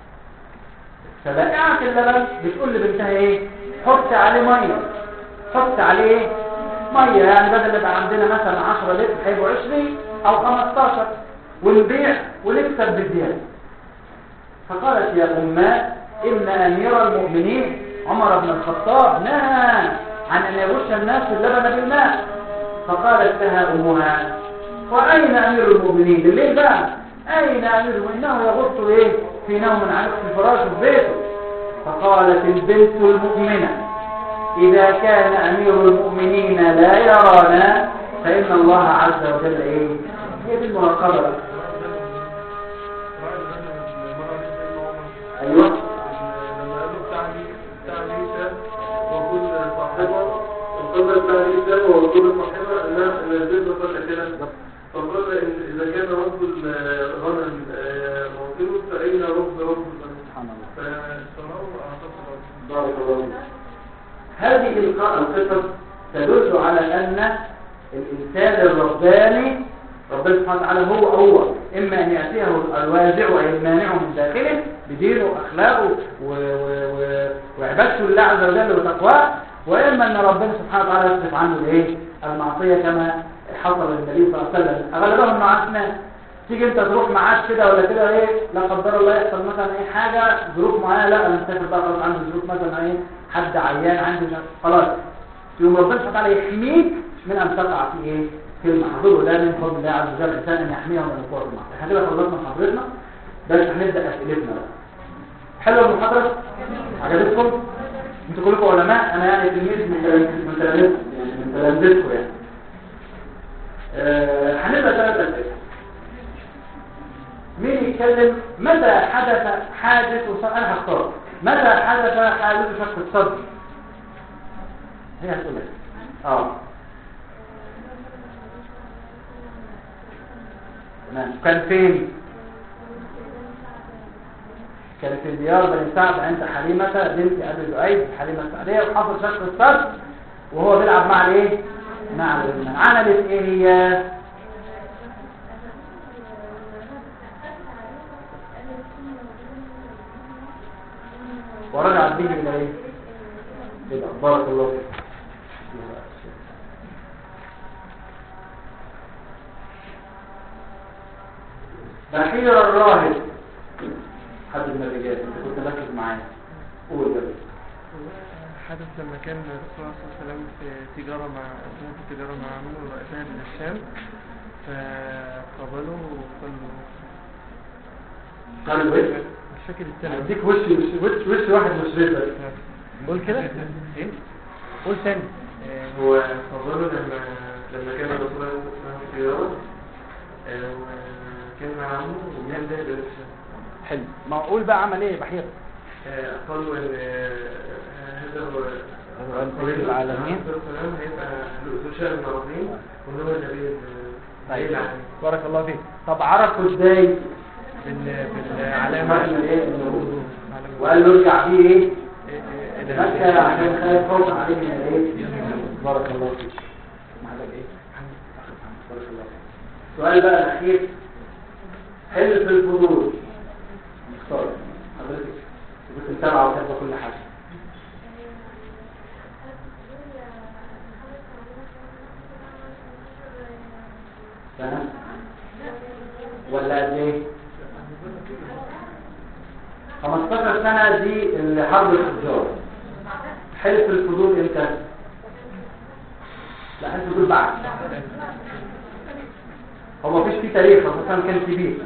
Speaker 1: فبائعة اللبن بتقول لبنتها ايه حط عليه ميه حط عليه ايه ميه يعني بدل يبقى عندنا مثلا 10 لتر هيبقوا 20 او 15 ونبيع ونكسب بالزيادة فقالت يا أماء إن أمير المؤمنين عمر بن الخطاب نهى عن أن يغش الناس اللبن بالماء فقالت لها أمها وأين أمير المؤمنين بالليل بقى أين أمير المؤمنين إنه يغط إيه في نوم عن في فراش في بيته فقالت البنت المؤمنة إذا كان أمير المؤمنين لا يرانا فإن الله عز وجل إيه هي دي المراقبة أيوة
Speaker 2: لما قالوا التعني التعنيسة وكل صاحبة وقال التعنيسة وكل صاحبة أنها الزيت وقال كده فقال إن إذا كان رب الغنم موجود فأين رب رب الغنم
Speaker 1: سبحان الله
Speaker 2: فاشتروا أعتقد
Speaker 1: بارك الله فيك. هذه الق- القصص تدل على أن الإنسان الرباني ربنا سبحانه وتعالى هو هو إما أن يأتيه الوازع أي المانع من داخله بدينه وأخلاقه و- و- و- وعبادته لله عز وجل وتقواه وإما أن ربنا سبحانه وتعالى يصرف عنه الإيه؟ المعصية كما حصل للنبي صلى الله عليه وسلم أغلبهم معاش ناس تيجي انت تروح معاك كده ولا كده ايه لا قدر الله يحصل مثلا ايه حاجه ظروف معينه لا انا مسافر بقى خلاص عندي ظروف مثلا ايه حد عيان عندي مش عارف- خلاص يوم ربنا سبحانه وتعالى يحميك من ان تقع في ايه في المحظور وده من فضل الله عز وجل الانسان ان يحميه من الوقوع في المحظور احنا كده خلصنا محاضرتنا بس هنبدا اسئلتنا بقى حلوه المحاضره عجبتكم انتوا كلكم علماء انا يعني تلميذ من تلاميذ- من تلاميذكم يعني من تلامذتكم يعني آه، هنبدا ثلاث اسئله مين يتكلم متى حدث حادث وص- انا هختار متى حدث حادث شق الصدر هي هتقول لك اه تمام كان فين كان في ديار بني سعد عند حليمة بنت أبي زؤيد حليمة السعدية وحصل شق الصدر وهو بيلعب مع الايه مع الابن عملت ايه هي ورجعت به الى ايه كده بارك الله فيك بحير الراهب حد من الرجال انت كنت مركز معايا قول يا باشا.
Speaker 2: حدث لما كان الرسول صلى الله عليه وسلم في تجارة مع أثناء في تجارة مع عمه ورؤساء من الشام فقابلوه وقالوا
Speaker 1: قال وش
Speaker 2: مش فاكر السنة
Speaker 1: هديك وش وش وش, وش واحد مشرف بس
Speaker 3: قول كده
Speaker 2: ايه؟
Speaker 3: قول تاني
Speaker 2: آه، هو قابله لما لما كان الرسول صلى الله عليه وسلم في تجارة آه، وكان مع عمه وكان ده الشام
Speaker 3: حلو ما قول بقى عمل ايه بحير
Speaker 2: آه، قالوا ان آه، هذا هو
Speaker 3: هو النبي العالمين.
Speaker 2: السلام هيبقى ذو شأن عظيم وان هو النبي ال-
Speaker 3: طيب
Speaker 2: النبي العالمين
Speaker 3: بارك الله فيك
Speaker 1: طب عرفوا ازاي
Speaker 2: بال-
Speaker 1: علامة
Speaker 2: بالعلامة
Speaker 1: ايه وقال له ارجع بيه ايه مكة عشان خايف خوف عليه من ايه بارك الله فيك معلك ايه بارك الله فيك السؤال بقى الاخير حل في الفضول اختار حضرتك كنت متابعه وكاتبه كل حاجه سنه ولا قد ايه 15 سنة دي الحرب الحجار حلف الفضول امتى؟ لا حلف الفضول بعد هو مفيش فيه تاريخ خصوصا كان كبير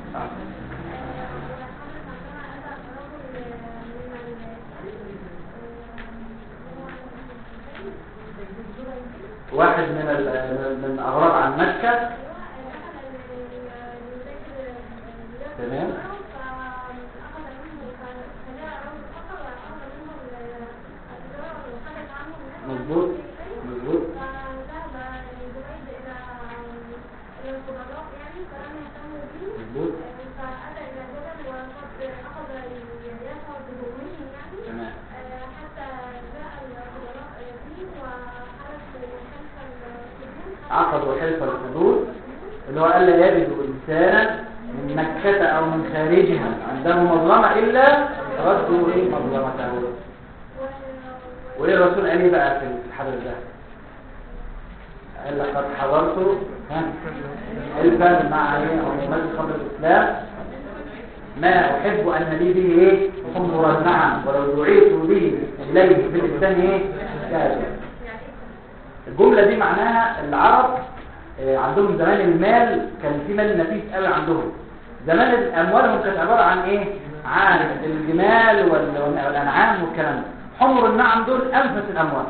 Speaker 1: واحد من ال- من اغراب عن مكة تمام مظبوط مظبوط مظبوط تمام عقدوا حلف الحدود اللي هو قال لا يجد إنسانا من مكة أو من خارجها عنده مظلمة إلا ردوا إيه مظلمته وإيه الرسول قال إيه بقى في الحدث ده قال لقد حضرت ها حلفا مع إيه أو ممثل قبل الإسلام ما أحب أن لي به إيه حمر النعم ولو دعيت به إليه في الإسلام إيه كافر الجملة دي معناها العرب آه، عندهم زمان المال كان في مال نفيس قوي عندهم زمان اموالهم كانت عبارة عن ايه عن الجمال وال- والانعام والكلام ده حمر النعم دول انفس الاموال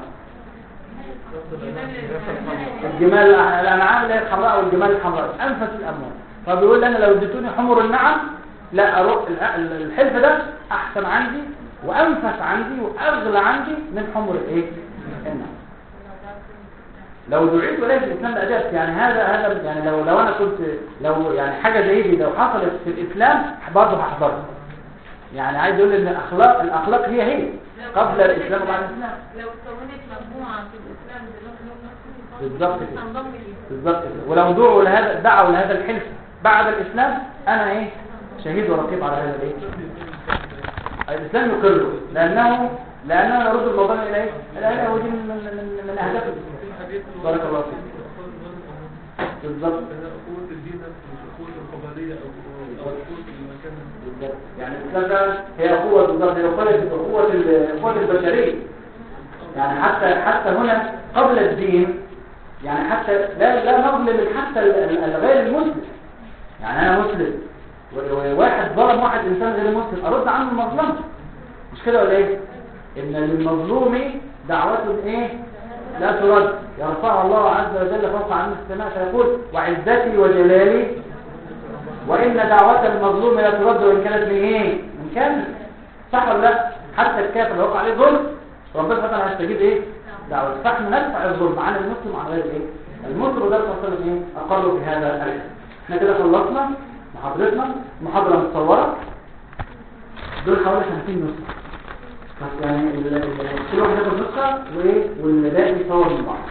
Speaker 1: الجمال الانعام اللي هي الحمراء والجمال الحمراء انفس الاموال فبيقول لي انا لو اديتوني حمر النعم لا اروح ال- الحلف ده احسن عندي وانفس عندي واغلى عندي من حمر الايه النعم لو دعيت ولاية الإسلام لأجابت يعني هذا هذا يعني لو لو أنا كنت لو يعني حاجة زي دي لو حصلت في الإسلام برضه هحضرها يعني عايز يقول إن الأخلاق الأخلاق هي هي قبل الإسلام وبعد الإسلام
Speaker 4: لو كونت مجموعة في الإسلام دلوقتي نفس
Speaker 1: بالظبط كده.
Speaker 4: هنضم ليها
Speaker 1: بالظبط كده. ولو دعوا لهذا دعوا لهذا الحلف بعد الإسلام أنا إيه شهيد ورقيب على هذا الإيه الإسلام يقره لأنه لأنه يرد الموضوع إلى إيه؟ إلى ودي من من من, من أهداف الإسلام بارك الله فيك بالظبط
Speaker 2: قوة الدين مش قوة القبلية أو أو قوة المكان
Speaker 1: بالظبط. يعني الإسلام فعلا هي قوة بالظبط هي قوة قوة ال- قوة البشرية يعني حتى حتى هنا قبل الدين يعني حتى لا لا نظلم حتى ال- ال- الغير المسلم يعني أنا مسلم و- وواحد ظلم واحد إنسان غير مسلم أرد عنه المظلمة مش كده ولا إيه؟ إن للمظلوم دعوة إيه؟ لا ترد يرفعها الله عز وجل فوق عن السماء فيقول وعزتي وجلالي وإن دعوة المظلوم لا ترد وإن كانت من إيه؟ من كامل صح ولا لا؟ حتى الكافر لو وقع عليه ظلم ربنا سبحانه وتعالى هيستجيب إيه؟ دعوة فإحنا ندفع الظلم عن المسلم وعن غير إيه؟ المسلم وده الرسول إيه؟ أقروا في هذا الأمر إحنا كده خلصنا محاضرتنا محاضرة متصورة دول حوالي 50 نسخة بس يعني ال- ال- كل واحد ياخد نسخة وإيه؟ والباقي يصور من بعض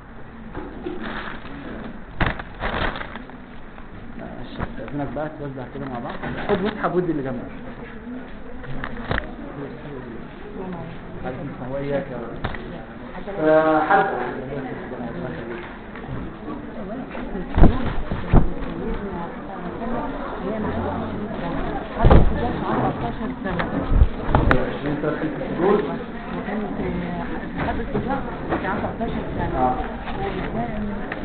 Speaker 3: استاذنك بقى توزع كده مع بعض خد مصحف ودي اللي جنبك هو اياك يا رب
Speaker 1: فحد
Speaker 5: سنة
Speaker 1: 20 سنة ست شهور
Speaker 5: وكانت حد الصباح كان 19 سنة
Speaker 1: اه
Speaker 5: وكان